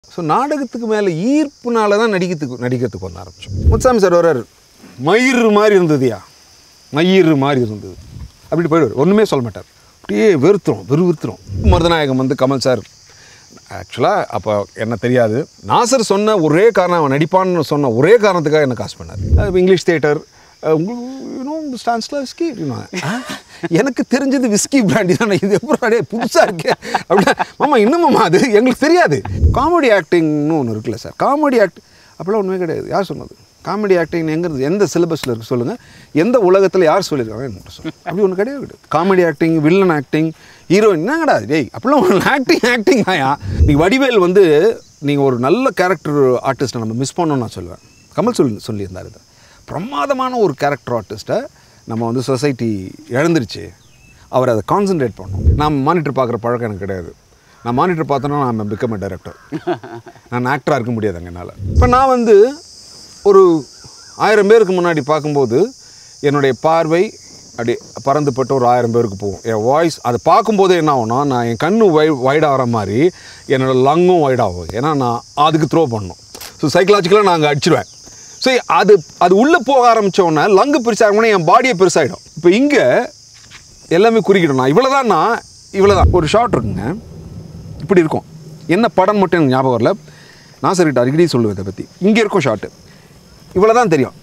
so நாடகத்துக்கு மேலே ஈர்ப்புனால தான் நடிக்கிறதுக்கு நடிக்கிறதுக்கு வந்த ஆரம்பிச்சோம் முத்துசாமி சார் வர்றாரு மயிறு மாதிரி இருந்ததுயா மயிறு மாதிரி இருந்தது அப்படி போயிடுவார் ஒன்றுமே சொல்ல மாட்டார் அப்படியே வெறுத்துரும் வெறுவிறுத்துரும் மருதநாயகம் வந்து கமல் சார் ஆக்சுவலாக அப்போ என்ன தெரியாது நாசர் சொன்ன ஒரே காரணம் அவன் நடிப்பான்னு சொன்ன ஒரே காரணத்துக்காக என்ன காசு பண்ணார் அது இங்கிலீஷ் தேட்டர் உங்களுக்கு ஸ்டான்ஸ்லாம் விஸ்கி அப்படின்னா எனக்கு தெரிஞ்சது விஸ்கி பிராண்டி தானே இது எப்படி அப்படியே புதுசாக இருக்கு அப்படின்னா மாமா இன்னுமாம்மா அது எங்களுக்கு தெரியாது காமெடி ஆக்டிங்னு ஒன்று இருக்குல்ல சார் காமெடி ஆக்ட் அப்படிலாம் ஒன்றுமே கிடையாது யார் சொன்னது காமெடி ஆக்டிங் எங்கிறது எந்த சிலபஸில் இருக்குது சொல்லுங்கள் எந்த உலகத்தில் யார் சொல்லியிருக்காங்க எனக்கு மட்டும் சொல்லுங்கள் அப்படி ஒன்று கிடையாது கிடையாது comedy acting villain acting heroine என்ன கிடையாது டேய் அப்படிலாம் ஒரு ஆக்டிங் ஆக்டிங் தாயா நீங்கள் வடிவேல் வந்து நீங்கள் ஒரு நல்ல கேரக்டர் ஆர்டிஸ்ட்டை நம்ம மிஸ் பண்ணோம்னு நான் சொல்லுவேன் கமல் சொல்லி சொல்லியிருந்தார் இது பிரமாதமான ஒரு கேரக்டர் ஆர்டிஸ்ட்டை நம்ம வந்து சொசைட்டி இழந்துருச்சு அவர் அதை கான்சென்ட்ரேட் பண்ணோம் நான் மானிட்டர் பார்க்குற பழக்கம் எனக்கு கிடையாது நான் மானிட்டர் பார்த்தோன்னா நான் பிகம் டைரக்டர் நான் ஆக்டராக இருக்க முடியாதுங்க என்னால் இப்போ நான் வந்து ஒரு ஆயிரம் பேருக்கு முன்னாடி பார்க்கும்போது என்னுடைய பார்வை அப்படி பறந்துப்பட்டு ஒரு ஆயிரம் பேருக்கு போகும் என் வாய்ஸ் அதை பார்க்கும்போதே என்ன ஆகும்னா நான் என் கண்ணு வை வைடாகிற மாதிரி என்னோட லங்கும் வைடாகும் ஏன்னா நான் அதுக்கு த்ரோ பண்ணணும் ஸோ சைக்கலாஜிக்கலாக நான் அங்கே அடிச்சிடுவேன் ஸோ அது அது உள்ளே போக ஆரம்பித்தோடனே லங்கு பெருசாகணும்னா என் பாடியே பெருசாகிடும் இப்போ இங்கே எல்லாமே குறிக்கிடும் நான் இவ்வளோ தான் நான் இவ்வளோ தான் ஒரு ஷார்ட் இருக்குங்க இப்படி இருக்கும் என்ன படம் மட்டும் எனக்கு ஞாபகம் வரல நான் சரிட்ட அடிக்கடி சொல்லுவேன் இதை பற்றி இங்கே இருக்கும் ஷார்ட்டு இவ்வளோ தான் தெரியும்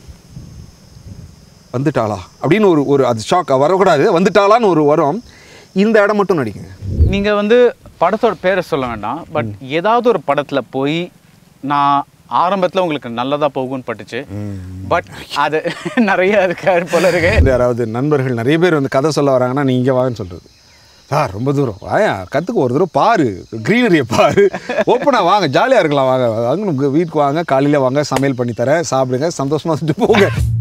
வந்துட்டாளா அப்படின்னு ஒரு ஒரு அது ஷாக் வரக்கூடாது வந்துட்டாளான்னு ஒரு வரும் இந்த இடம் மட்டும் நடிக்குங்க நீங்க வந்து படத்தோட பேரை சொல்ல வேண்டாம் பட் ஏதாவது ஒரு படத்துல போய் நான் ஆரம்பத்துல உங்களுக்கு நல்லதா போகும்னு பட்டுச்சு பட் அது நிறைய இருக்காரு போல இருக்கு இந்த யாராவது நண்பர்கள் நிறைய பேர் வந்து கதை சொல்ல வராங்கன்னா நீ இங்கே வாங்கன்னு சொல்கிறது சார் ரொம்ப தூரம் வாயா கற்றுக்க ஒரு தூரம் பாரு க்ரீனரியை பாரு ஓப்பனாக வாங்க ஜாலியாக இருக்கலாம் வாங்க வாங்க உங்கள் வீட்டுக்கு வாங்க காலையில் வாங்க சமையல் பண்ணி தரேன் சாப்பிடுங்க சந்தோஷமாக போங்க